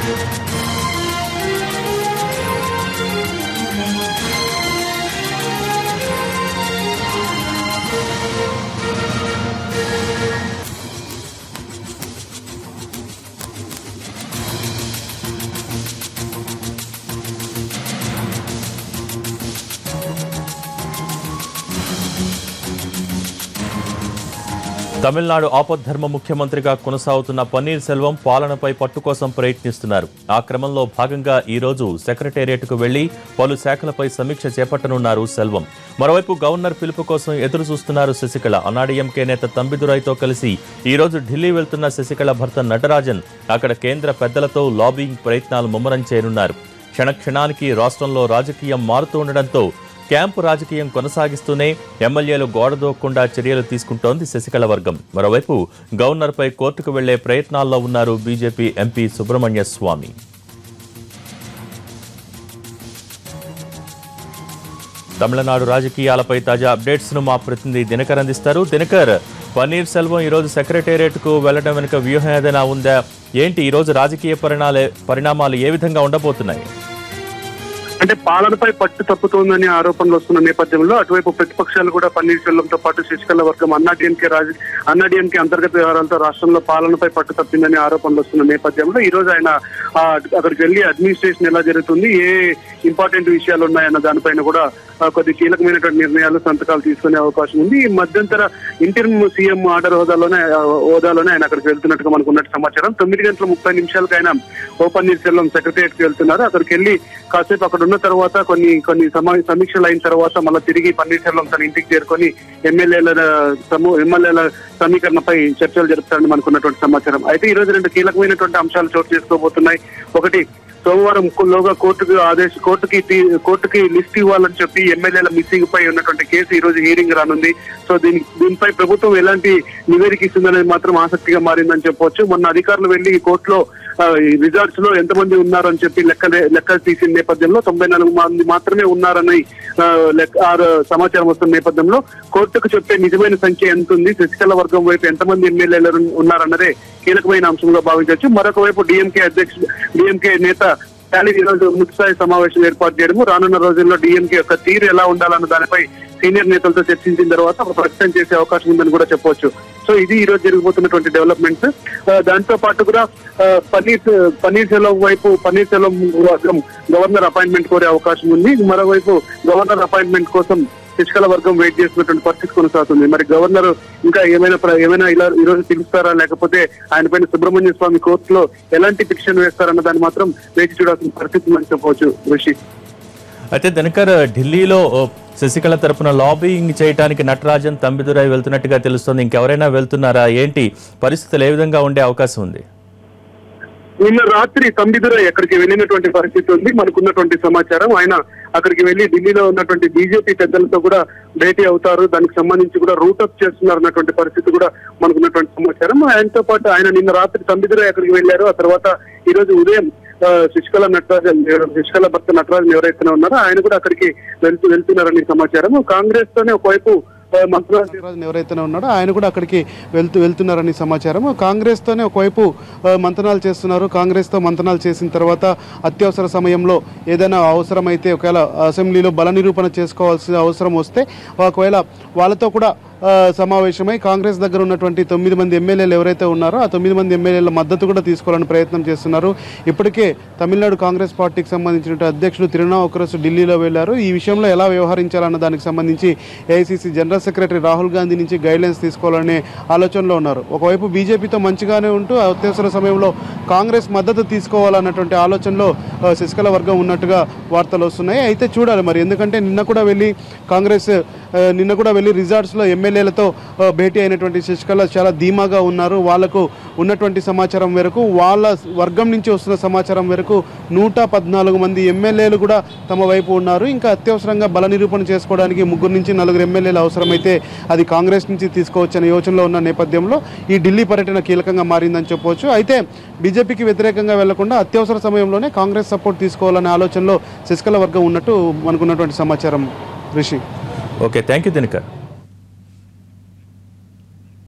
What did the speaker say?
తమిళనాడు ఆపద్ధర్మ ముఖ్యమంత్రిగా కొనసాగుతున్న పన్నీర్ సెల్వం పాలనపై పట్టు కోసం ప్రయత్నిస్తున్నారు ఆ క్రమంలో భాగంగా ఈ రోజు సెక్రటేరియట్కు వెళ్లి పలు శాఖలపై సమీక్ష చేపట్టనున్నారు సెల్వం మరోవైపు గవర్నర్ పిలుపు కోసం ఎదురు చూస్తున్నారు శశికళ అన్నాడీఎంకే నేత తంబిదురైతో కలిసి ఈ రోజు ఢిల్లీ వెళ్తున్న శశికళ భర్త నటరాజన్ అక్కడ కేంద్ర పెద్దలతో లాబింగ్ ప్రయత్నాలు ముమ్మరం చేయనున్నారు క్షణక్షణానికి రాష్ట్రంలో రాజకీయం మారుతూ ఉండడంతో క్యాంపు రాజకీయం కొనసాగిస్తూనే ఎమ్మెల్యేలు గోడదోక్కుండా చర్యలు తీసుకుంటోంది శశికళ వర్గం మరోవైపు గవర్నర్పై కోర్టుకు వెళ్లే ప్రయత్నాల్లో ఉన్నారు బీజేపీ ఎంపీ సుబ్రహ్మణ్య స్వామి తమిళనాడు రాజకీయాలపై తాజా అప్డేట్స్ ను మా ప్రతినిధి దినకర్ అందిస్తారు దినకర్ పన్నీర్ సెల్వం ఈరోజు సెక్రటేరియట్ కు వెళ్లడం వెనుక వ్యూహం ఏదైనా ఉందా ఏంటి ఈరోజు రాజకీయ పరిణాలే పరిణామాలు ఏ విధంగా ఉండబోతున్నాయి అంటే పాలనపై పట్టు తప్పుతోందని ఆరోపణలు వస్తున్న నేపథ్యంలో అటువైపు ప్రతిపక్షాలు కూడా పన్నీర్ సెల్వంతో పాటు శశికళ వర్గం అన్నా డిఎంకే రాజ అన్నా డిఎంకే అంతర్గత వ్యవహారాలతో రాష్ట్రంలో పాలనపై పట్టు తప్పిందని ఆరోపణలు వస్తున్న నేపథ్యంలో ఈ రోజు ఆయన ఆ, అక్కడికి వెళ్లి అడ్మినిస్ట్రేషన్ ఎలా జరుగుతుంది ఏ ఇంపార్టెంట్ విషయాలు ఉన్నాయన్న దానిపైన కూడా ఆ, కొద్ది కీలకమైనటువంటి నిర్ణయాలు సంతకాలు తీసుకునే అవకాశం ఉంది ఈ మధ్యంతర ఇంటర్మ్ సీఎం ఆర్డర్ హోదాలోనే ఆ, హోదాలోనే ఆయన అక్కడికి వెళ్తున్నట్టుగా మనకు ఉన్నట్టు సమాచారం తొమ్మిది గంటల ముప్పై నిమిషాలకు ఆయన ఓ పన్నీర్ సెల్వం సెక్రటరియట్ కి వెళ్తున్నారు అక్కడికి వెళ్లి కాసేపు అక్కడ ఉన్న తర్వాత కొన్ని కొన్ని సమా- సమీక్షలు అయిన తర్వాత మళ్ళీ తిరిగి పన్నీర్ సెల్వం తన ఇంటికి చేరుకొని ఎమ్మెల్యేల సమూ ఎమ్మెల్యేల సమీకరణపై చర్చలు జరుపుతారని మనకు ఉన్నటువంటి సమాచారం అయితే ఈ రోజు రెండు కీలకమైనటువంటి అంశాలు చోటు చేసుకోబోతున్నాయి ఒకటి సోమవారం లోగా కోర్టుకు ఆదేశ కోర్టుకి తీ- కోర్టుకి లిస్ట్ ఇవ్వాలని చెప్పి ఎమ్మెల్యేల మిస్సింగ్ పై ఉన్నటువంటి కేసు ఈ రోజు హీరింగ్ రానుంది సో దీని దీనిపై ప్రభుత్వం ఎలాంటి నివేదిక ఇస్తుందనేది మాత్రం ఆసక్తిగా మారిందని చెప్పొచ్చు మొన్న అధికారులు వెళ్లి ఈ కోర్టులో రిజార్ట్స్ లో ఎంతమంది ఉన్నారని చెప్పి లెక్క లెక్క తీసిన నేపథ్యంలో తొంభై నాలుగు మంది మాత్రమే ఉన్నారని ఆ, లెక్క ఆ సమాచారం వస్తున్న నేపథ్యంలో కోర్టుకు చెప్పే నిజమైన సంఖ్య ఎంత ఉంది శశికళ వర్గం వైపు ఎంతమంది ఎమ్మెల్యేలు ఉన్నారన్నదే కీలకమైన అంశంగా భావించవచ్చు మరొక వైపు డిఎంకే అధ్యక్షుడు డిఎంకే నేత స్టాలిన్ ఈ రోజు ముఖ్యస్థాయి సమావేశం ఏర్పాటు చేయడము రానున్న రోజుల్లో డిఎంకే యొక్క తీరు ఎలా ఉండాలన్న దానిపై సీనియర్ నేతలతో చర్చించిన తర్వాత ఒక ప్రకటన చేసే అవకాశం ఉందని కూడా చెప్పవచ్చు సో ఇది ఈ రోజు జరిగిపోతున్నటువంటి డెవలప్మెంట్స్ ఆ, దాంతో పాటు కూడా ఆ, పన్నీర్ పన్నీర్ సెల్వం వైపు పన్నీర్ సెల్వం వర్గం గవర్నర్ అపాయింట్మెంట్ కోరే అవకాశం ఉంది మరోవైపు గవర్నర్ అపాయింట్మెంట్ కోసం శశికళ వర్గం వెయిట్ చేస్తున్నటువంటి పరిస్థితి కొనసాగుతుంది మరి గవర్నర్ ఇంకా ఏమైనా ప్ర- ఏమైనా ఇలా ఈ రోజు పిలుస్తారా లేకపోతే ఆయన పైన సుబ్రహ్మణ్య స్వామి కోర్టులో ఎలాంటి పిటిషన్ వేస్తారన్న దాన్ని మాత్రం వేచి చూడాల్సిన పరిస్థితి మనం చెప్పవచ్చు ఋషి అయితే దినకర్ ఢిల్లీలో ఓ, శశికళ తరపున లాబింగ్ చేయడానికి నటరాజన్ తంబిదురై వెళ్తున్నట్టుగా తెలుస్తోంది ఇంకెవరైనా వెళ్తున్నారా ఏంటి పరిస్థితులు ఏ విధంగా ఉండే అవకాశం ఉంది నిన్న రాత్రి తంబిదుర ఎక్కడికి వెళ్ళినటువంటి పరిస్థితి ఉంది మనకున్నటువంటి సమాచారం ఆయన అక్కడికి వెళ్లి ఢిల్లీలో ఉన్నటువంటి బీజేపీ పెద్దలతో కూడా భేటీ అవుతారు దానికి సంబంధించి కూడా రూటప్ చేస్తున్నారు అన్నటువంటి పరిస్థితి కూడా మనకున్నటువంటి సమాచారం ఆయనతో పాటు ఆయన నిన్న రాత్రి తంబిదుర ఎక్కడికి వెళ్ళారు ఆ తర్వాత ఈ రోజు ఉదయం ఆ, శశికళ నటరాజన్ శశికళ భర్త నటరాజన్ ఎవరైతే ఉన్నారో ఆయన కూడా అక్కడికి వెళ్తూ వెళ్తున్నారని సమాచారం కాంగ్రెస్ తోనే ఒకవైపు ఆ, మంత్రులు రాజన్ ఎవరైతే ఉన్నాడో ఆయన కూడా అక్కడికి వెళ్తూ వెళ్తున్నారని సమాచారం కాంగ్రెస్తోనే ఒకవైపు ఆ, మంతనాలు చేస్తున్నారు కాంగ్రెస్తో మంతనాలు చేసిన తర్వాత అత్యవసర సమయంలో ఏదైనా అవసరమైతే ఒకవేళ అసెంబ్లీలో బల నిరూపణ చేసుకోవాల్సిన అవసరం వస్తే ఒకవేళ వాళ్ళతో కూడా ఆ, సమావేశమై కాంగ్రెస్ దగ్గర ఉన్నటువంటి తొమ్మిది మంది ఎమ్మెల్యేలు ఎవరైతే ఉన్నారో ఆ తొమ్మిది మంది ఎమ్మెల్యేల మద్దతు కూడా తీసుకోవాలని ప్రయత్నం చేస్తున్నారు ఇప్పటికే తమిళనాడు కాంగ్రెస్ పార్టీకి సంబంధించిన అధ్యక్షుడు తిరునావుకరసు ఢిల్లీలో వెళ్లారు ఈ విషయంలో ఎలా వ్యవహరించాలన్న దానికి సంబంధించి AICC general secretary Rahul Gandhi నుంచి గైడ్లైన్స్ తీసుకోవాలనే ఆలోచనలో ఉన్నారు ఒకవైపు బీజేపీతో మంచిగానే ఉంటూ అత్యవసర సమయంలో కాంగ్రెస్ మద్దతు తీసుకోవాలన్నటువంటి ఆలోచనలో ఆ, శశికళ వర్గం ఉన్నట్టుగా వార్తలు వస్తున్నాయి అయితే చూడాలి మరి ఎందుకంటే నిన్న కూడా వెళ్ళి కాంగ్రెస్ ఆ, నిన్న కూడా వెళ్ళి రిజార్ట్స్లో ఎమ్మెల్యేలతో ఆ, భేటీ అయినటువంటి శశికళ చాలా ధీమాగా ఉన్నారు వాళ్లకు ఉన్నటువంటి సమాచారం మేరకు వాళ్ళ వర్గం నుంచి వస్తున్న సమాచారం మేరకు నూట పద్నాలుగు మంది ఎమ్మెల్యేలు కూడా తమ వైపు ఉన్నారు ఇంకా అత్యవసరంగా బల నిరూపణ చేసుకోవడానికి ముగ్గురు నుంచి నలుగురు ఎమ్మెల్యేలు అవసరమైతే అది కాంగ్రెస్ నుంచి తీసుకోవచ్చనే యోచనలో ఉన్న నేపథ్యంలో ఈ ఢిల్లీ పర్యటన కీలకంగా మారిందని చెప్పవచ్చు అయితే బీజేపీకి వ్యతిరేకంగా వెళ్లకుండా అత్యవసర సమయంలోనే కాంగ్రెస్ సపోర్ట్ తీసుకోవాలనే ఆలోచనలో శశికళ వర్గం ఉన్నట్టు మనకున్నటువంటి సమాచారం Rishi okay thank you Dinakar